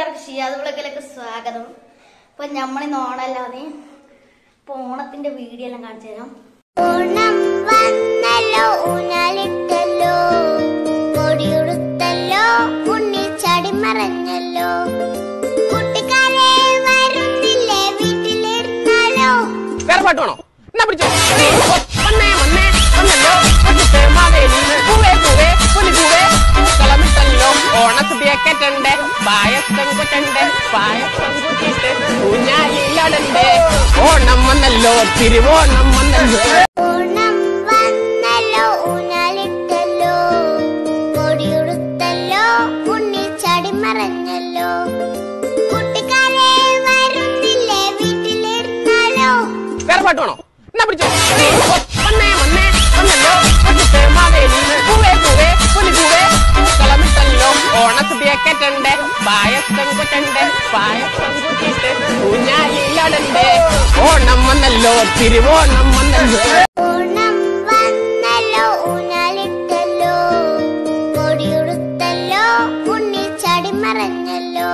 എല്ലാവർക്കും ഷിയാദ് വിളക്കിലേക്ക് സ്വാഗതം ഇപ്പൊ നമ്മളിന്ന് ഓണല്ലാതെ ഇപ്പൊ ഓണത്തിന്റെ വീഡിയോ എല്ലാം കാണിച്ചു തരാം ഓണം വന്നല്ലോ ഊഞ്ഞാലിട്ടല്ലോ കൊടിയുടുത്തല്ലോ ഉണ്ണി ചാടി മറഞ്ഞല്ലോ കൂട്ടുകാരെ വരുന്നില്ലേ വീട്ടിലിരുന്നാലോ വേറെ പാട്ട് വേണോ എന്നാ പിടിച്ചോ വന്നേ വന്നേ വന്നല്ലോ വന്നിട്ട് മാവേലിന്ന് പൂവേ പൂവേ പുലി പൂവേ പൂക്കളമിട്ടല്ലോ ഓണസുതിയക്കറ്റുണ്ട് പായസം കൊറ്റുണ്ട് പായസം കുട്ടിട്ട് ഊഞ്ഞാലിലടണ്ട് ഓണം വന്നല്ലോ തിരുവോണം വന്നല്ലോ ഓണം വന്നല്ലോ ഊഞ്ഞാലിട്ടല്ലോ കൊടിയുടുത്തല്ലോ ഉണ്ണി ചാടി മറഞ്ഞല്ലോ കൂട്ടുകാരെ വരുന്നില്ലേ വീട്ടിലിരുന്നാലോ വേറെ പാട്ട് വേണോ എന്നാ പിടിച്ചോ വന്നേ വന്നേ വന്നല്ലോ വന്നിട്ട് മാവേലിന്ന് പൂവേ പൂവേ പുലി പൂവേ പൂക്കളമിട്ടല്ലോ ഓണസുതിയക്കറ്റുണ്ട് പായസം കൊറ്റുണ്ട് പായസം കുട്ടിട്ട് ഊഞ്ഞാലിലടണ്ട് ഓണം വന്നല്ലോ തിരുവോണം വന്നല്ലോ ഓണം വന്നല്ലോ ഊഞ്ഞാലിട്ടല്ലോ കൊടിയുടുത്തല്ലോ ഉണ്ണി ചാടി മറഞ്ഞല്ലോ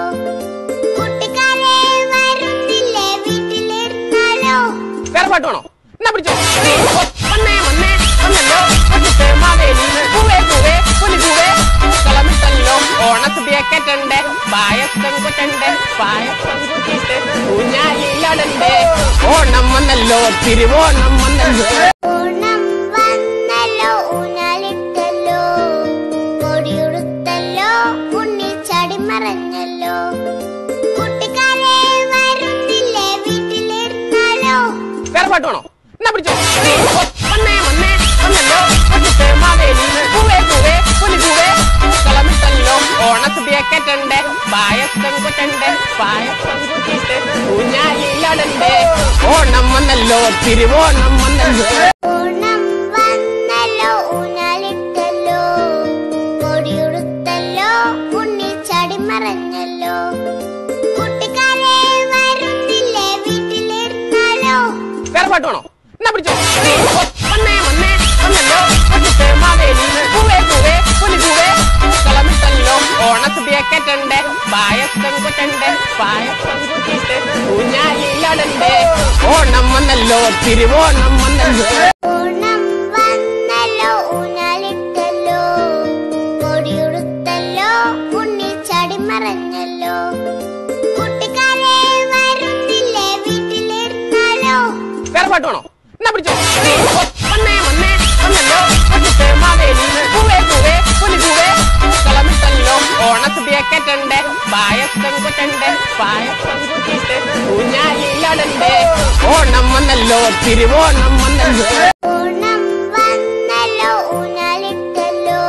കൂട്ടുകാരെ വരുന്നില്ലേ വീട്ടിലിരുന്നാലോ വേറെ പാട്ട് വേണോ എന്നാ പിടിച്ചോ വന്നേ വന്നേ വന്നല്ലോ വന്നിട്ട് മാവേലിന്ന് പൂവേ പൂവേ പുലി പൂവേ പൂക്കളമിട്ടല്ലോ ഓണസുതിയക്കറ്റുണ്ട് പായസം കൊറ്റുണ്ട് പായസം കുട്ടിട്ട് ഊഞ്ഞാലിലടണ്ട് ഓണം വന്നല്ലോ തിരുവോണം വന്നല്ലോ ഓണം വന്നല്ലോ ഊഞ്ഞാലിട്ടല്ലോ കൊടിയുടുത്തല്ലോ ഉണ്ണി ചാടി മറഞ്ഞല്ലോ കൂട്ടുകാരെ വരുന്നില്ലേ വീട്ടിലിരുന്നാലോ വേറെ പാട്ട് വേണോ എന്നാ പിടിച്ചോ വന്നേ വന്നേ വന്നല്ലോ വന്നിട്ട് മാവേലിന്ന് പൂവേ പൂവേ പുലി പൂവേ പൂക്കളമിട്ടല്ലോ ഓണസുതിയക്കറ്റുണ്ട് പായസം കൊറ്റുണ്ട് പായസം കുട്ടിട്ട് ഊഞ്ഞാലിലടണ്ട് ഓണം വന്നല്ലോ തിരുവോണം വന്നല്ലോ ഓണം വന്നല്ലോ ഊഞ്ഞാലിട്ടല്ലോ കൊടിയുടുത്തല്ലോ ഉണ്ണി ചാടി മറഞ്ഞല്ലോ കൂട്ടുകാരെ വരുന്നില്ലേ വീട്ടിലിരുന്നാലോ വേറെ പാട്ട് വേണോ എന്നാ പിടിച്ചോ വന്നേ വന്നേ വന്നല്ലോ വന്നിട്ട് മാവേലിന്ന് പൂവേ പൂവേ പുലി പൂവേ പൂക്കളമിട്ടല്ലോ ഓണസുതിയക്കറ്റുണ്ട് പായസം കൊറ്റുണ്ട് പായസം കുട്ടിട്ട് ഊഞ്ഞാലിലടണ്ട് ഓണം വന്നല്ലോ തിരുവോണം വന്നല്ലോ ഓണം വന്നല്ലോ ഊഞ്ഞാലിട്ടല്ലോ കൊടിയുടുത്തല്ലോ ഉണ്ണി ചാടി മറഞ്ഞല്ലോ കൂട്ടുകാരെ വരുന്നില്ലേ വീട്ടിലിരുന്നാലോ വേറെ പാട്ട് വേണോ എന്നാ പിടിച്ചോ വന്നേ വന്നേ വന്നല്ലോ വന്നിട്ട് മാവേലിന്ന് പൂവേ പൂവേ പുലി പൂവേ പൂക്കളമിട്ടല്ലോ ഓണസുതിയക്കറ്റുണ്ട് പായസം കൊറ്റുണ്ട് പായസം കുട്ടിട്ട് ഊഞ്ഞാലിലടണ്ട് ഓണം വന്നല്ലോ തിരുവോണം വന്നല്ലോ ഓണം വന്നല്ലോ ഊഞ്ഞാലിട്ടല്ലോ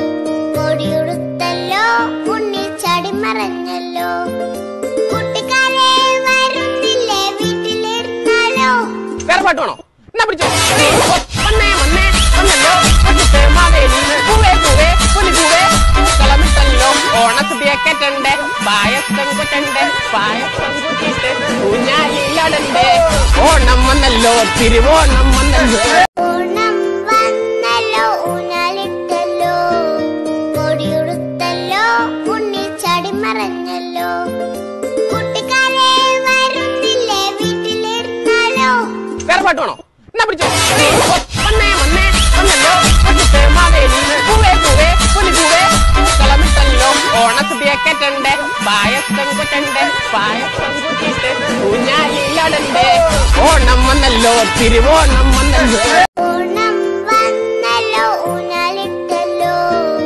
കൊടിയുടുത്തല്ലോ ഉണ്ണി ചാടി മറഞ്ഞല്ലോ കൂട്ടുകാരെ വരുന്നില്ലേ വീട്ടിലിരുന്നാലോ വേറെ പാട്ട് വേണോ എന്നാ പിടിച്ചോ വന്നേ വന്നേ വന്നല്ലോ വന്നിട്ട് മാവേലിന്ന് പൂവേ പൂവേ പുലി പൂവേ പൂക്കളമിട്ടല്ലോ ഓണസുതിയക്കറ്റുണ്ട് പായസം കൊറ്റുണ്ട് പായസം കുട്ടിട്ട് ഊഞ്ഞാലിലടണ്ട് ഓണം വന്നല്ലോ തിരുവോണം വന്നല്ലോ ഓണം വന്നല്ലോ ഊഞ്ഞാലിട്ടല്ലോ കൊടിയുടുത്തല്ലോ ഉണ്ണി ചാടി മറഞ്ഞല്ലോ കൂട്ടുകാരെ വരുന്നില്ലേ വീട്ടിലിരുന്നാലോ വേറെ പാട്ട് വേണോ എന്നാ പിടിച്ചോ വന്നേ വന്നേ വന്നല്ലോ വന്നിട്ട് മാവേലിന്ന് പൂവേ പൂവേ പുലി പൂവേ പൂക്കളമിട്ടല്ലോ ഓണസുതിയക്കറ്റുണ്ട് പായസം കൊറ്റുണ്ട് പായസം കുട്ടിട്ട് ഊഞ്ഞാലിലടണ്ട് ഓണം വന്നല്ലോ തിരുവോണം വന്നല്ലോ ഓണം വന്നല്ലോ ഊഞ്ഞാലിട്ടല്ലോ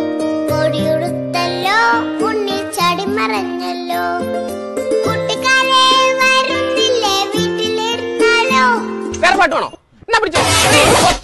കൊടിയുടുത്തല്ലോ ഉണ്ണി ചാടി മറഞ്ഞല്ലോ കൂട്ടുകാരെ വരുന്നില്ലേ വീട്ടിലിരുന്നാലോ വേറെ പാട്ട് വേണോ എന്നാ പിടിച്ചോ